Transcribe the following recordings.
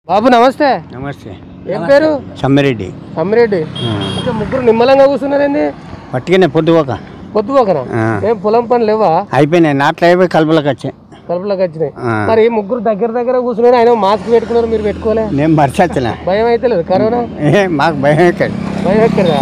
బాబు నమస్తే నమస్తే ఏం పేరు సమ్మిరెడ్డి అమ్మిరెడ్డి ఇంకా ముగ్గురు నిమ్మలంగా కూర్చున్నారండి పట్టుకునే పొద్దుపోక పొద్దు ఒకరా ఆ. ఏం పొలం పని లేవా అయిపోయినాయి నాట్లు అయిపోయి కలుపులకు వచ్చాయి కలుపులోకి వచ్చినాయి ఆ. మరి ముగ్గురు దగ్గర దగ్గర కూర్చున్నారు ఆయన మాస్క్ పెట్టుకున్నారు మీరు పెట్టుకోలే నేను మర్చొచ్చిన భయం అయితే లేదు కరోనా ఏ మాకు భయం ఎక్కడ భయం ఎక్కడా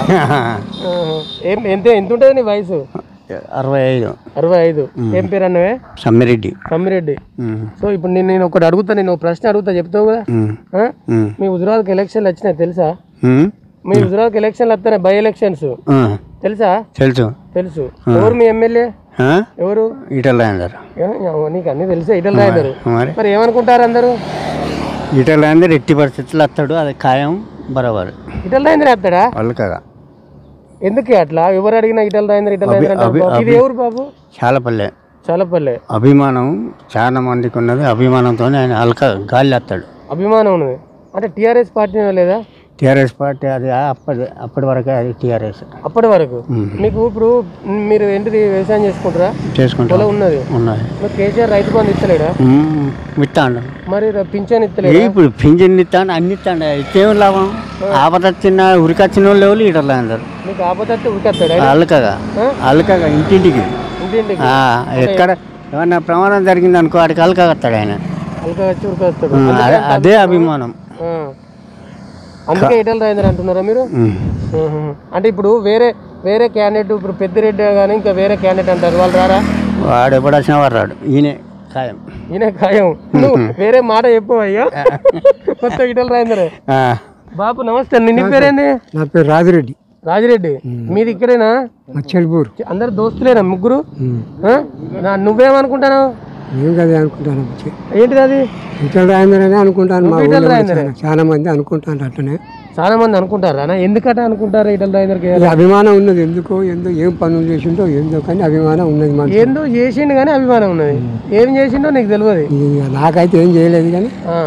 ఏం ఎంత ఎంత ఉంటుంది నీ వయసు అరవై ఐదు అరవై ఐదు ఏం పేరు అన్నవే సమ్మిరెడ్డి సమ్మిరెడ్డి ఉమ్, సో ఇప్పుడు నేను నేను ఒకటి అడుగుతా నేను ఒక ప్రశ్న అడుగుతా చెప్తావు కదా ఉమ్, ఆ? ఉమ్, మీ హుజురాబాద్కి ఎలక్షన్లు వచ్చినాయి తెలుసా ఉమ్, మీ హుజురాబాద్కి ఎలక్షన్లు వస్తున్నాయి బై ఎలక్షన్స్ ఆ, తెలుసా తెలుసు తెలుసు ఎవరు మీ ఎమ్మెల్యే ఆ? ఎవరు ఈటల రాయందరు ఏ, నీకు అన్ని తెలుసా ఇటల్ రాయదారు మరి మరి ఏమనుకుంటారు అందరూ ఈటల రాయందరు ఎట్టి పరిస్థితులు వస్తాడు అది ఖాయం బరాబర్ ఇటల్ రాయందర్ వేస్తాడా వాళ్ళు కదా ఎందుకు అట్లా ఎవరు అడిగినా ఇటల్ రాయందర్ ఇటల్ రాయందర్ అంటారు అభి- బాబు. ఇది ఎవరు బాబు చాలా పల్లె చాలపల్లె అభిమానం చాలా మందికి ఉన్నది అభిమానంతో ఆయన అల్క గాలి వస్తాడు అభిమానం ఉన్నది అంటే టిఆర్ఎస్ పార్టీ లేదా టీఆర్ఎస్ పార్టీ అది అప్పటి అప్పటి వరకే అది టీఆర్ఎస్ అప్పటి వరకు మీకు ఇప్పుడు మీరు ఏంటిది వ్యవసాయం చేసుకుంటారా చేసుకుంటాం పొలం ఉన్నది ఉన్నాయి మరి కేసీఆర్ రైతు బంధు ఇస్తలేడా మ్మ్. ఇస్తాండు మరి ర- పింఛన్ ఇస్తలేడా ఇప్పుడు పింఛన్ ఇస్తాను అన్ని ఇస్తాండు ఇచ్చేం లాభం ఆపదొచ్చిన ఉరికొచ్చిన వాళ్ళు ఎవరు ఈటర్లు అందరు మీకు ఆపదత్తే ఉరికేస్తాడా అల్కగా అల్కగా ఇంటింటికి ఇంటింటికి ఆ, ఎక్కడ ఏమన్నా ప్రమాదం జరిగింది అనుకో వాడికి అల్కగా వస్తాడు ఆయన అల్కా వచ్చి ఉరికేస్తాడు మ్మ్. అదే- అదే అభిమానం ఆ. అందుకే ఇటల్ రాయందర్ అంటున్నారా మీరు మ్మ్. మ్మ్. అంటే ఇప్పుడు వేరే వేరే క్యాండిడేట్ ఇప్పుడు పెద్దిరెడ్డి కానీ ఇంకా వేరే క్యాండిడేట్ అంటారు వాళ్ళు రారా వాడు ఎప్పుడు వచ్చినా వాడు రాడు ఈయనే ఖాయం ఈయన ఖాయం నువ్వు వేరే మాట చెప్పు అయ్యా కొత్త ఇటల్ రాయందరే ఆ. బాబు నమస్తే నీ పేరేంది నా పేరు రాజిరెడ్డి రాజిరెడ్డి మీది ఇక్కడేనా మచ్చల్పూర్ అందరు దోస్తులేనా ముగ్గురు ఆ? నా- నువ్వేమనుకుంటాను నేను కదా అనుకుంటాను ఏంటిది అది ఇతర రాయందరనే అనుకుంటాను మా ఇటల్ ఊళ్ళో రాయందరే? చాలా- చాలా మంది అనుకుంటాను అట్లనే చాలా మంది అనుకుంటారు అన్న ఎందుకట అనుకుంటారు ఇటల్ రాయందర్కి ఇది అభిమానం ఉన్నది ఎందుకో ఏందో ఏం పనులు చేసిండో ఏందో కానీ అభిమానం ఉన్నది మనకి ఏందో చేసిండు కానీ అభిమానం ఉన్నది ఏం చేసిండో నీకు తెలియదు ఇది నాకైతే ఏం చేయలేదు కానీ ఆ.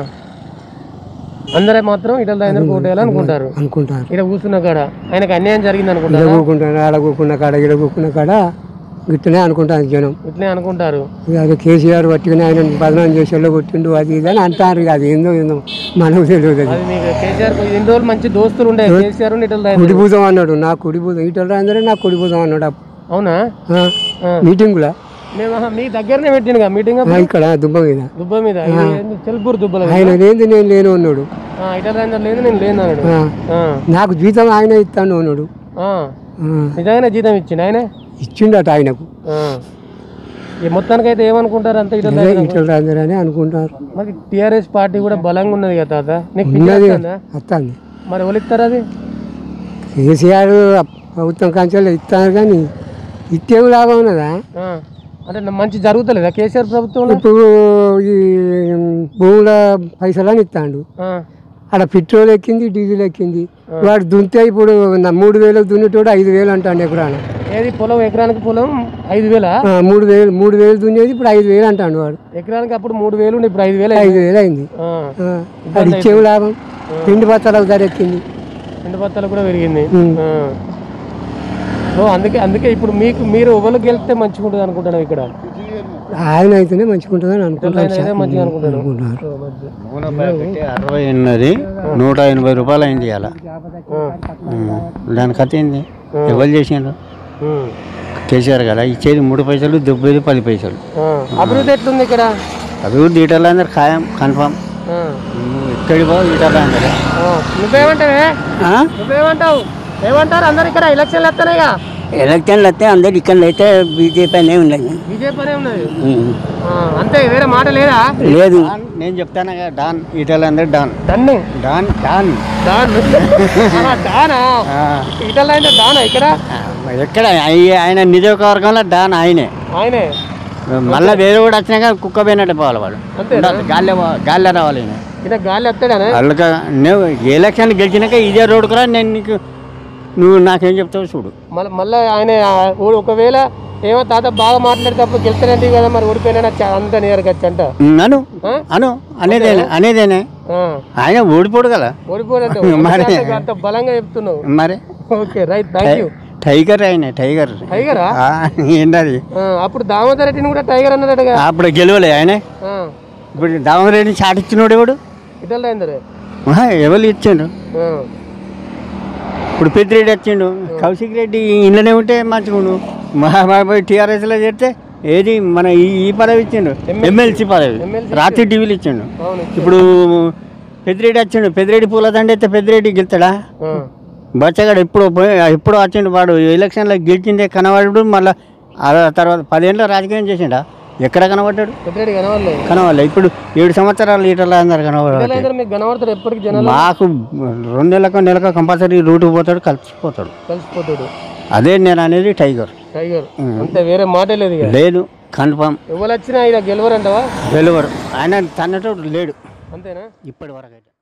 అందరే మాత్రం ఇటల్ రాయందర్ కోటేయాలి అనుకుంటారు అనుకుంటారు ఇక్కడ కూర్చున్న కాడ ఆయనకు అన్యాయం జరిగింది ఇలా అనుకుంటారు కూకుంటారు ఆడ కూకున్న కాడ ఇక్కడ కూకున్న కాడ గిట్టనే అనుకుంటాను జనం ఇట్లే అనుకుంటారు ఇక అది కేసీఆర్ పట్టుకుని ఆయన బదనాం చేసేలో కొట్టిండు అది ఇది అని అంటారు ఇక అది ఏందో ఏందో మనకు తెలియదు అది అది మీకు కేసీఆర్ కు ఇన్ని రోజులు మంచి దోస్తులు ఉండే కేసీఆర్ ఇటల్ రాయందర్ కుడిభూతం అన్నాడు నా కుడిభూతం ఇటల రాయందరే నా కుడిభూతం అన్నాడు అప్పుడు. అవునా ఆ, ఆ. మీటింగులా మేము ఆహా, మీ దగ్గరనే పెట్టిండు మీటింగ్ ఆ, ఇక్కడ దుబ్బ మీద దుబ్బ మీద ఇది ఏంది? చెల్పూరు దుబ్బల ఆయన లేనిది నేను లేను అన్నాడు ఇటల్ రాయందర్ లేదు నేను లేను అన్నాడు ఆ, ఆ. నాకు జీతం ఆయన ఇస్తాను అన్నాడు ఆ. ఆ, నిజంగానే జీతం ఇచ్చిండు ఆయనే ఇచ్చిండట ఆయనకు ఆ. ఈ మొత్తానికైతే ఏమనుకుంటారు అంత ఇటల్ రాయందర్ ఇట్లా రాజారు అని అనుకుంటారు మరి టిఆర్ఎస్ పార్టీ కూడా బలంగా ఉన్నది కదా తాత నీకు ఉన్నది పిచ్చి వస్తుంది మరి ఎవరిస్తారు అది కేసీఆర్ ప్రభుత్వం కంచెలు ఇస్తారు కానీ ఇచ్చేం లాభం ఉన్నదా ఆ. అంటే నా- మంచి జరుగుతలేదా కేసీఆర్ ప్రభుత్వంలో ఇప్పుడు ఈ భూముల పైసలని ఇస్తాడు ఆ. ఆడ పెట్రోల్ ఎక్కింది డీజిల్ ఎక్కింది వాడు దున్నితే ఇప్పుడు నా మూడు వేలకు దున్నేటోడు ఐదు వేలు అంటాడు ఎకరాన ఏది పొలం ఎకరానికి పొలం ఐదు వేలా ఆ, మూడు వేలు మూడు వేలు దున్నేది ఇప్పుడు ఐదు వేలు అంటాడు వాడు ఎకరానికి అప్పుడు మూడు వేలు ఉండే ఇప్పుడు ఐదు వేలు ఐదు వేలు అయింది ఆ. ఆ, అది ఇచ్చేం లాభం పిండి బత్తాలకు ధర ఎక్కింది ఎండు బత్తాలు కూడా పెరిగింది ఉమ్. ఆ. సో అందుకే అందుకే ఇప్పుడు మీకు మీరు ఎవరు గెలిస్తే మంచిగా ఉంటుంది అనుకుంటున్నాం ఇక్కడ ఆయన అయితేనే మంచిగా ఉంటుందని అనుకుంటాను ఇదే మంచిగా అనుకుంటాను అనుకుంటున్నారు నూనె ప్యాకెట్ అరవై ఉన్నది నూట ఎనభై రూపాయలు అయింది అలా దాని కథ ఏంది ఎవరు చేసిండ్రు కేసీఆర్ కదా ఇచ్చేది మూడు పైసలు దుబ్బేది పది పైసలు అభివృద్ధి ఎట్లుంది ఇక్కడ అభివృద్ధి ఈటలు అందరు ఖాయం కన్ఫామ్ ఆ. నువ్వు ఎక్కడి పో ఈటలు అందరు ఆ. నువ్వేమంటావే నువ్వేమంటావు ఏమంటారు అందరు ఇక్కడ ఎలక్షన్లు వస్తున్నాయిగా ఎలక్షన్లు వస్తే అందరు ఇక్కడ అయితే బీజేపీ అనే ఉన్నది బీజేపీ అనే ఉన్నది ఆ, అంతే వేరే మాట లేదా లేదు నేను చెప్తాను కదా డాన్ ఈటలు అందరు డాన్ దన్ను డాన్ డాన్ డాన్ ఆ, డానా ఆ, ఇటల్ అంటే డానా ఇక్కడ ఎక్కడ అయ్య- ఆయన నియోజకవర్గంలో డాన్ ఆయనే ఆయనే మళ్ళీ వేరే కూడా వచ్చినాక కుక్క పోయినట్టు పోవాలి వాడు అంతేనా? గాలి గాలి రావాలి ఈయన. ఈయన గాలి వస్తాడానే వాళ్ళకి నువ్వు ఎలక్షన్ గెలిచినాక ఇదే రోడ్డుకు రా నేను నీకు నువ్వు నాకేం చెప్తావు చూడు మళ్ళీ మళ్ళీ ఆయన ఆ, ఓ- ఒకవేళ ఏమో తాత బాగా మాట్లాడేటప్పుడు గెలుస్తానంటే కదా మరి ఓడిపోయినా అంత నియర్కి వచ్చి అంట ఉమ్, అను ఆ? అను అనేదేనే అనేదేనే ఆ, ఆయన ఓడిపోడు కదా ఓడిపోయినట్టు మరి. అంత- అంత బలంగా చెప్తున్నావు మరి okay right thank you tiger ఆయన టైగర్ టైగరా ఆ, ఏంటది ఆ, అప్పుడు దామోదర్ రెడ్డిని కూడా టైగర్ అన్నారటగా అప్పుడు గెలవలే ఆయన ఆ, ఇప్పుడు దామరెడ్డిని చాటిచ్చినోడు ఎవడు ఇటల్ రాయిందరే ఆహా, ఎవరు ఇచ్చిండు ఇప్పుడు పెద్దిరెడ్డి వచ్చిండు కౌశిక్ రెడ్డి ఇంట్లోనే ఉంటే మంచిగుండు మహాబాబు టీఆర్ఎస్లో చేస్తే ఏది మన ఈ ఈ పదవి ఇచ్చిండు ఎమ్మెల్సీ పదవి ఎమ్మెల్సీ రాత్రి టీవీలు ఇచ్చిండు అవును ఇప్పుడు పెద్దిరెడ్డి వచ్చిండు పెద్దిరెడ్డి పూలదండ అయితే పెద్దిరెడ్డి గెలుతాడా ఆ. బచ్చగాడు ఎప్పుడు పోయి ఎప్పుడు వచ్చిండు వాడు ఎలక్షన్లో గెలిచిందే కనవాడు మళ్ళీ ఆ తర్వాత పదేళ్ళ రాజకీయం చేసిండా ఎక్కడ కనబడ్డాడు పెద్దరెడ్డి కనవాలేదు కనవాళ్ళ ఇప్పుడు ఏడు సంవత్సరాలు లీటర్లు అందరు కనబడాలి ఇటల్ మీకు కనబడతాడు ఎప్పటికి జనాలు మాకు రెండు నెలలకు నెలకు కంపల్సరీ రూటు పోతాడు కలిసిపోతాడు కలిసిపోతాడు అదే నేను అనేది టైగర్ టైగర్ అంతే వేరే మాటే లేదు ఇక లేదు కన్ఫామ్ ఎవరు వచ్చినా ఇలా గెలవరంటావా డెలివర్ ఆయన తన్నటోడు లేడు అంతేనా ఇప్పటి వరకు అయితే